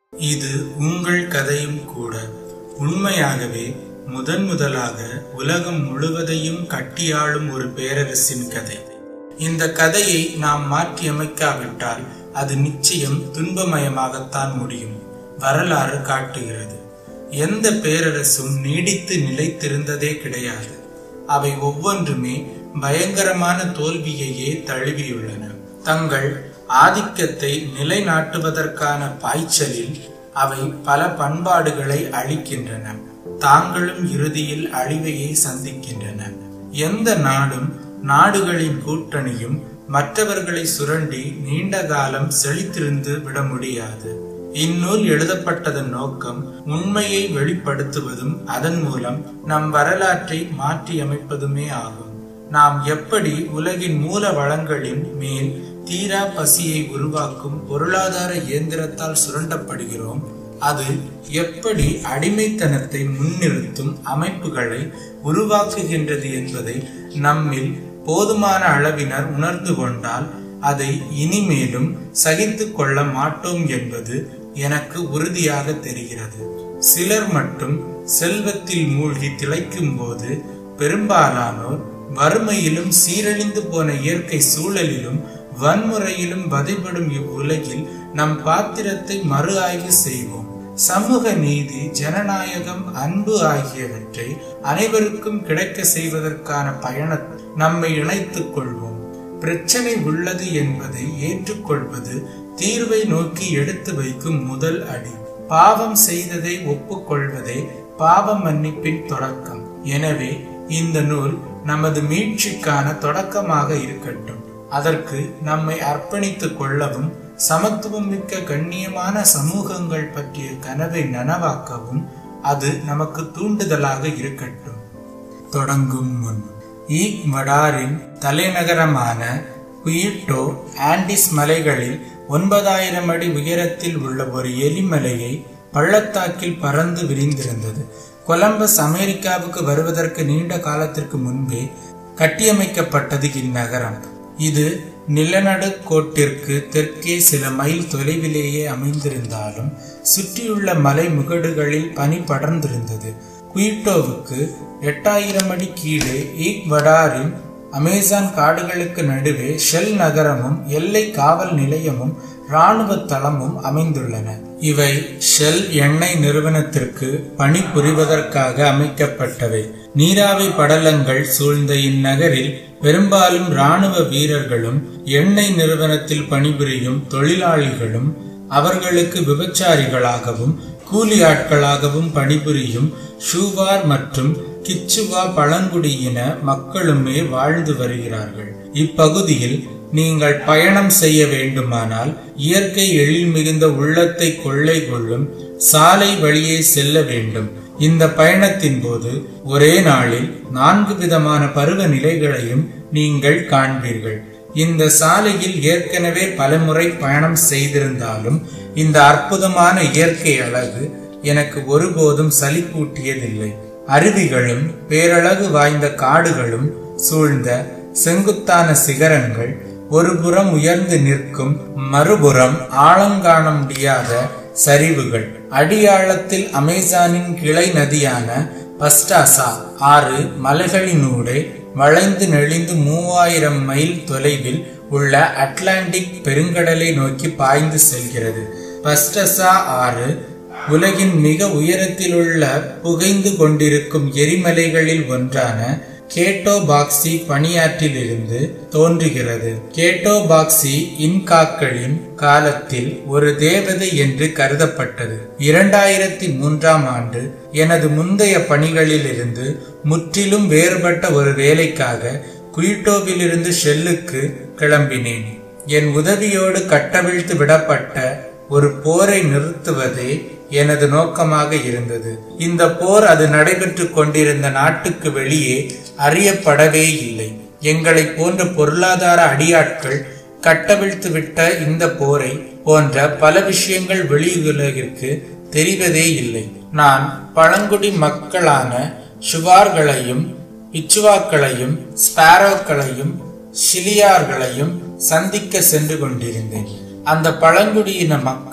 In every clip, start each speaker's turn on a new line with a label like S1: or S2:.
S1: இது உங்கள் கதையும் கூட உண்மையாகவே முதன் முதலாக உலகம் முழுவதையும் கட்டியாளும் ஒரு பேரரசின் கதை இந்த கதையை நாம் மாற்றியமைக்காவிட்டால் அது நிச்சயம் துன்பமயமாகத்தான் முடியும் வரலாறு காட்டுகிறது எந்த பேரரசும் நீடித்து நிலைத்திருந்ததே கிடையாது அவை ஒவ்வொன்றுமே பயங்கரமான தோல்வியையே தழுவியுள்ளன தங்கள் ஆதிக்கத்தை நிலைநாட்டுவதற்கான பாய்ச்சலில் அவை பல பண்பாடுகளை அழிக்கின்றன தாங்களும் இறுதியில் அழிவையை சந்திக்கின்றன எந்த நாடும் நாடுகளின் கூட்டணியும் மற்றவர்களை சுரண்டி நீண்ட காலம் செழித்திருந்து விட முடியாது இந்நூல் எழுதப்பட்டதன் நோக்கம் உண்மையை வெளிப்படுத்துவதும் அதன் மூலம் நம் வரலாற்றை மாற்றியமைப்பதுமே ஆகும் நாம் எப்படி உலகின் மூல வளங்களின் மேல் தீரா பசியை உருவாக்கும் பொருளாதார இயந்திரத்தால் சுரண்டப்படுகிறோம் அது எப்படி அடிமைத்தனத்தை முன்னிறுத்தும் அமைப்புகளை உருவாக்குகின்றது என்பதை நம்மில் போதுமான அளவினர் உணர்ந்து கொண்டால் அதை இனிமேலும் சகித்து கொள்ள மாட்டோம் என்பது எனக்கு உறுதியாக தெரிகிறது சிலர் மட்டும் செல்வத்தில் மூழ்கி திளைக்கும் போது பெரும்பாலானோர் வறுமையிலும் சீரழிந்து போன இயற்கை சூழலிலும் வன்முறையிலும் வதைப்படும் இவ்வுலகில் நம் பாத்திரத்தை மறு ஆய்வு செய்வோம் சமூக நீதி ஜனநாயகம் அன்பு ஆகியவற்றை அனைவருக்கும் கிடைக்க செய்வதற்கான பயண நம்மை இணைத்துக் கொள்வோம் பிரச்சனை உள்ளது என்பதை ஏற்றுக்கொள்வது தீர்வை நோக்கி எடுத்து வைக்கும் முதல் அடி பாவம் செய்ததை ஒப்புக்கொள்வதே பாவ மன்னிப்பின் தொடக்கம் எனவே இந்த நூல் நமது மீட்சிக்கான தொடக்கமாக இருக்கட்டும் அதற்கு நம்மை அர்ப்பணித்துக் கொள்ளவும் சமத்துவம் மிக்க கண்ணியமான சமூகங்கள் பற்றிய கனவை நனவாக்கவும் அது நமக்கு தூண்டுதலாக இருக்கட்டும் தொடங்கும் முன் ஈக்வடாரின் தலைநகரமான குயிட்டோ ஆண்டிஸ் மலைகளில் ஒன்பதாயிரம் அடி உயரத்தில் உள்ள ஒரு எலிமலையை பள்ளத்தாக்கில் பறந்து விரிந்திருந்தது கொலம்பஸ் அமெரிக்காவுக்கு வருவதற்கு நீண்ட காலத்திற்கு முன்பே கட்டியமைக்கப்பட்டது இந்நகரம் இது நிலநடுக்கோட்டிற்கு தெற்கே சில மைல் தொலைவிலேயே அமைந்திருந்தாலும் சுற்றியுள்ள மலை முகடுகளில் பனி படர்ந்திருந்தது குயிட்டோவுக்கு எட்டாயிரம் அடி கீழே ஈக்வடாரின் அமேசான் காடுகளுக்கு நடுவே ஷெல் நகரமும் எல்லை காவல் நிலையமும் இராணுவ தளமும் அமைந்துள்ளன இவை ஷெல் எண்ணெய் நிறுவனத்திற்கு பணிபுரிவதற்காக அமைக்கப்பட்டவை நீராவி படலங்கள் சூழ்ந்த இந்நகரில் பெரும்பாலும் இராணுவ வீரர்களும் எண்ணெய் நிறுவனத்தில் பணிபுரியும் தொழிலாளிகளும் அவர்களுக்கு விபச்சாரிகளாகவும் கூலி ஆட்களாகவும் பணிபுரியும் ஷூவார் மற்றும் கிச்சுவா பழங்குடியின மக்களுமே வாழ்ந்து வருகிறார்கள் இப்பகுதியில் நீங்கள் பயணம் செய்ய வேண்டுமானால் இயற்கை எழில் மிகுந்த உள்ளத்தை கொள்ளை கொள்ளும் சாலை வழியே செல்ல வேண்டும் இந்த பயணத்தின் போது ஒரே நாளில் நான்கு விதமான பருவ நிலைகளையும் நீங்கள் காண்பீர்கள் இந்த சாலையில் ஏற்கனவே பலமுறை பயணம் செய்திருந்தாலும் இந்த அற்புதமான இயற்கை அழகு எனக்கு ஒருபோதும் சலிப்பூட்டியதில்லை அருவிகளும் பேரழகு வாய்ந்த காடுகளும் சூழ்ந்த செங்குத்தான சிகரங்கள் ஒரு புறம் உயர்ந்து நிற்கும் மறுபுறம் ஆழங்காண முடியாத சரிவுகள் அடியாழத்தில் அமேசானின் கிளை நதியான பஸ்டாசா ஆறு மலைகளினூடே வளைந்து நெளிந்து மூவாயிரம் மைல் தொலைவில் உள்ள அட்லாண்டிக் பெருங்கடலை நோக்கி பாய்ந்து செல்கிறது பஸ்டசா ஆறு உலகின் மிக உயரத்தில் உள்ள புகைந்து கொண்டிருக்கும் எரிமலைகளில் ஒன்றான கேட்டோ பாக்சி பணியாற்றிலிருந்து தோன்றுகிறது கேட்டோ பாக்சி இன்காக்களின் காலத்தில் ஒரு தேவதை என்று கருதப்பட்டது இரண்டாயிரத்தி மூன்றாம் ஆண்டு எனது முந்தைய பணிகளிலிருந்து முற்றிலும் வேறுபட்ட ஒரு வேலைக்காக குயிட்டோவிலிருந்து ஷெல்லுக்கு கிளம்பினேன் என் உதவியோடு கட்டவிழ்த்து விடப்பட்ட ஒரு போரை நிறுத்துவதே எனது நோக்கமாக இருந்தது இந்த போர் அது நடைபெற்று கொண்டிருந்த நாட்டுக்கு வெளியே அறியப்படவே இல்லை எங்களை போன்ற பொருளாதார அடியாட்கள் கட்டவிழ்த்து விட்ட இந்த போரை போன்ற பல விஷயங்கள் வெளியுலகிற்கு தெரிவதே இல்லை நான் பழங்குடி மக்களான ஷுவார்களையும் பிச்சுவாக்களையும் ஸ்பாரோக்களையும் ஷிலியார்களையும் சந்திக்க சென்று கொண்டிருந்தேன் அந்த பழங்குடியின மக்கள்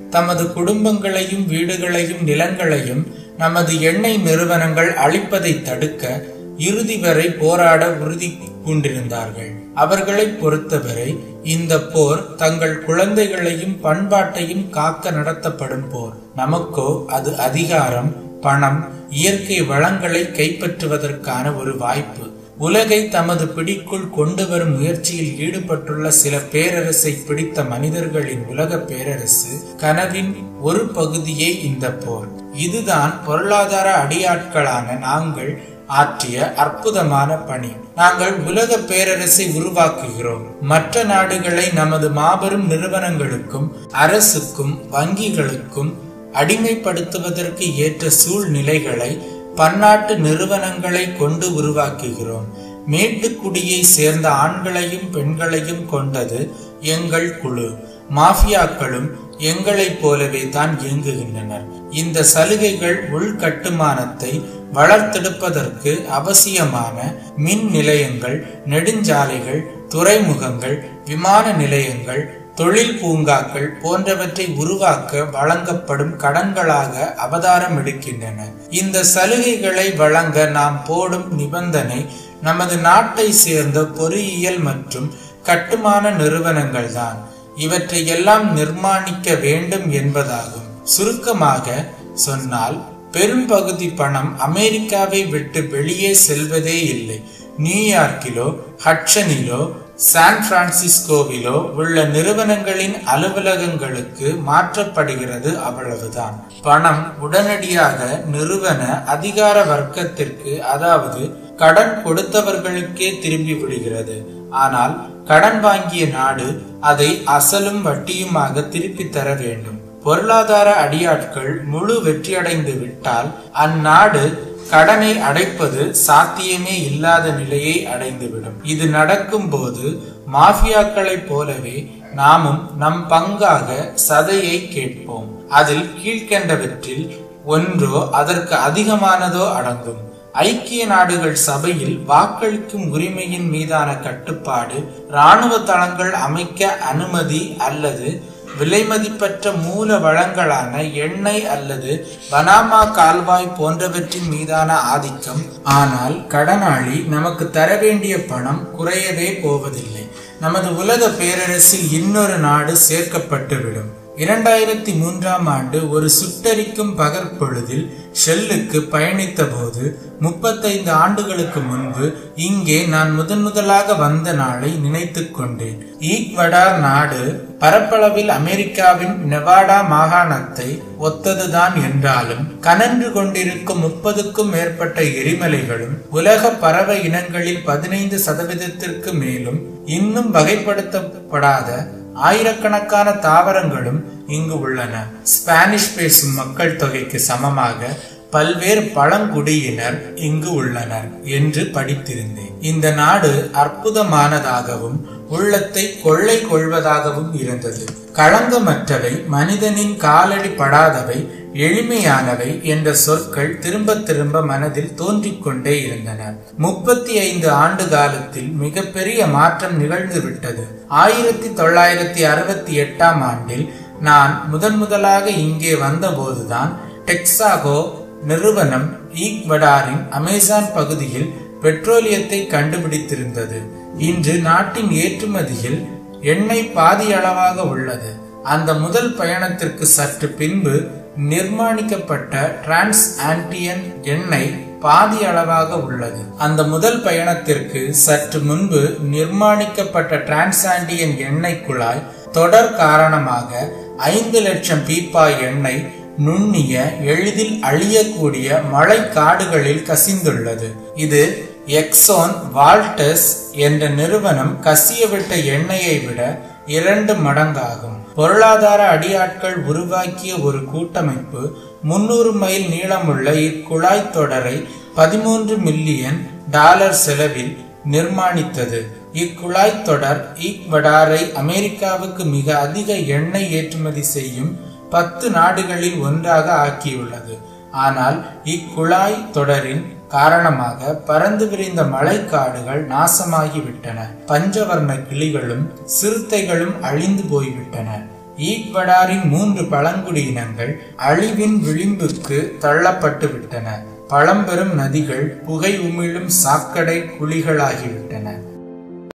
S1: தமது குடும்பங்களையும் வீடுகளையும் நிலங்களையும் நமது எண்ணெய் நிறுவனங்கள் அழிப்பதை தடுக்க இறுதி வரை போராட உறுதி பூண்டிருந்தார்கள் அவர்களை பொறுத்தவரை இந்த போர் தங்கள் குழந்தைகளையும் பண்பாட்டையும் காக்க நடத்தப்படும் போர் நமக்கோ அது அதிகாரம் பணம் இயற்கை வளங்களை கைப்பற்றுவதற்கான ஒரு வாய்ப்பு உலகை தமது பிடிக்குள் கொண்டு வரும் முயற்சியில் ஈடுபட்டுள்ள சில பேரரசை பிடித்த மனிதர்களின் உலக பேரரசு கனவின் ஒரு பகுதியே இந்த போர் இதுதான் பொருளாதார அடியாட்களான நாங்கள் ஆற்றிய அற்புதமான பணி நாங்கள் உலக பேரரசை உருவாக்குகிறோம் மற்ற நாடுகளை நமது மாபெரும் நிறுவனங்களுக்கும் அரசுக்கும் வங்கிகளுக்கும் அடிமைப்படுத்துவதற்கு ஏற்ற சூழ்நிலைகளை பன்னாட்டு நிறுவனங்களை கொண்டு உருவாக்குகிறோம் மேட்டுக்குடியை சேர்ந்த ஆண்களையும் பெண்களையும் கொண்டது எங்கள் குழு மாஃபியாக்களும் எங்களைப் போலவே தான் இயங்குகின்றனர் இந்த சலுகைகள் உள்கட்டுமானத்தை வளர்த்தெடுப்பதற்கு அவசியமான மின் நிலையங்கள் நெடுஞ்சாலைகள் துறைமுகங்கள் விமான நிலையங்கள் தொழில் பூங்காக்கள் போன்றவற்றை உருவாக்க வழங்கப்படும் கடன்களாக அவதாரம் எடுக்கின்றன இந்த சலுகைகளை வழங்க நாம் போடும் நிபந்தனை நமது நாட்டை சேர்ந்த பொறியியல் மற்றும் கட்டுமான நிறுவனங்கள் தான் இவற்றை எல்லாம் நிர்மாணிக்க வேண்டும் என்பதாகும் சுருக்கமாக சொன்னால் பெரும்பகுதி பணம் அமெரிக்காவை விட்டு வெளியே செல்வதே இல்லை நியூயார்க்கிலோ ஹட்சனிலோ சான் பிரான்சிஸ்கோவிலோ உள்ள நிறுவனங்களின் அலுவலகங்களுக்கு மாற்றப்படுகிறது அவ்வளவுதான் பணம் உடனடியாக நிறுவன அதிகார வர்க்கத்திற்கு அதாவது கடன் கொடுத்தவர்களுக்கே திரும்பி விடுகிறது ஆனால் கடன் வாங்கிய நாடு அதை அசலும் வட்டியுமாக திருப்பி தர வேண்டும் பொருளாதார அடியாட்கள் முழு வெற்றியடைந்து விட்டால் அந்நாடு கடனை அடைப்பது சாத்தியமே இல்லாத நிலையை அடைந்துவிடும் இது நடக்கும் போது மாஃபியாக்களைப் போலவே நாமும் நம் பங்காக சதையை கேட்போம் அதில் கீழ்கண்டவற்றில் ஒன்றோ அதற்கு அதிகமானதோ அடங்கும் ஐக்கிய நாடுகள் சபையில் வாக்களிக்கும் உரிமையின் மீதான கட்டுப்பாடு இராணுவ தளங்கள் அமைக்க அனுமதி அல்லது விலைமதிப்பற்ற மூல வளங்களான எண்ணெய் அல்லது பனாமா கால்வாய் போன்றவற்றின் மீதான ஆதிக்கம் ஆனால் கடனாளி நமக்கு தர வேண்டிய பணம் குறையவே போவதில்லை நமது உலக பேரரசில் இன்னொரு நாடு சேர்க்கப்பட்டுவிடும் இரண்டாயிரத்தி மூன்றாம் ஆண்டு ஒரு சுட்டரிக்கும் பகற்பொழுதில் ஷெல்லுக்கு பயணித்த போது முப்பத்தைந்து ஆண்டுகளுக்கு முன்பு இங்கே நான் முதன் முதலாக வந்த நாளை நினைத்து கொண்டேன் ஈக்வடார் நாடு பரப்பளவில் அமெரிக்காவின் நெவாடா மாகாணத்தை ஒத்ததுதான் என்றாலும் கனன்று கொண்டிருக்கும் முப்பதுக்கும் மேற்பட்ட எரிமலைகளும் உலக பறவை இனங்களில் பதினைந்து சதவீதத்திற்கு மேலும் இன்னும் வகைப்படுத்தப்படாத ஆயிரக்கணக்கான தாவரங்களும் இங்கு உள்ளன ஸ்பானிஷ் பேசும் மக்கள் தொகைக்கு சமமாக பல்வேறு பழங்குடியினர் இங்கு உள்ளனர் என்று படித்திருந்தேன் இந்த நாடு அற்புதமானதாகவும் உள்ளத்தை கொள்ளை கொள்வதாகவும் இருந்தது களங்கமற்றவை மனிதனின் காலடி படாதவை எளிமையானவை என்ற சொற்கள் திரும்ப திரும்ப மனதில் தோன்றிக் கொண்டே இருந்தன முப்பத்தி ஐந்து ஆண்டு காலத்தில் மிகப்பெரிய மாற்றம் நிகழ்ந்து விட்டது ஆயிரத்தி தொள்ளாயிரத்தி அறுபத்தி எட்டாம் ஆண்டில் நான் முதன் முதலாக இங்கே வந்தபோதுதான் டெக்சாகோ நிறுவனம் ஈக்வடாரின் அமேசான் பகுதியில் பெட்ரோலியத்தை கண்டுபிடித்திருந்தது இன்று நாட்டின் ஏற்றுமதியில் எண்ணெய் பாதி அளவாக உள்ளது அந்த முதல் பயணத்திற்கு சற்று பின்பு நிர்மாணிக்கப்பட்ட டிரான்ஸ் ஆன்டியன் எண்ணெய் பாதி அளவாக உள்ளது அந்த முதல் பயணத்திற்கு சற்று முன்பு நிர்மாணிக்கப்பட்ட டிரான்சாண்டியன் எண்ணெய் குழாய் தொடர் காரணமாக ஐந்து லட்சம் பீப்பாய் எண்ணெய் நுண்ணிய எளிதில் அழியக்கூடிய மழை காடுகளில் கசிந்துள்ளது இது எக்ஸோன் வால்டஸ் என்ற நிறுவனம் கசியவிட்ட எண்ணெயை விட இரண்டு மடங்காகும் பொருளாதார அடியாட்கள் உருவாக்கிய ஒரு கூட்டமைப்பு முன்னூறு மைல் நீளமுள்ள இக்குழாய் தொடரை பதிமூன்று மில்லியன் டாலர் செலவில் நிர்மாணித்தது இக்குழாய் தொடர் ஈக்வடாரை அமெரிக்காவுக்கு மிக அதிக எண்ணெய் ஏற்றுமதி செய்யும் பத்து நாடுகளில் ஒன்றாக ஆக்கியுள்ளது ஆனால் இக்குழாய் தொடரின் காரணமாக பறந்து விரிந்த மழைக்காடுகள் நாசமாகிவிட்டன பஞ்சவர்ண கிளிகளும் சிறுத்தைகளும் அழிந்து போய்விட்டன ஈக்வடாரின் மூன்று பழங்குடியினங்கள் அழிவின் விளிம்புக்கு தள்ளப்பட்டு விட்டன பழம்பெரும் நதிகள் புகை உமிழும் சாக்கடை குழிகளாகிவிட்டன